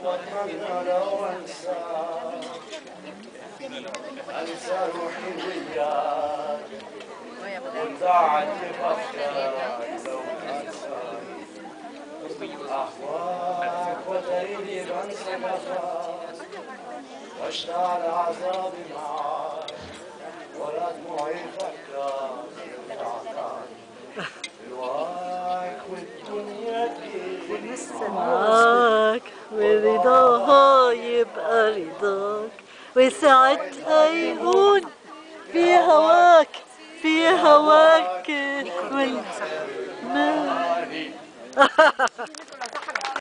واتمنى لو انسى انسى روحي وياك وتضاعت بافكاري لو انسى اهواك وتريني بنسى قفاك واشتعل عذابي معاك ولا دموعي فكرك يرجعك الواك والدنيا تجيني معاك ورضاها يبقى رضاك وساعتها يهون في هواك في هواك وال... ما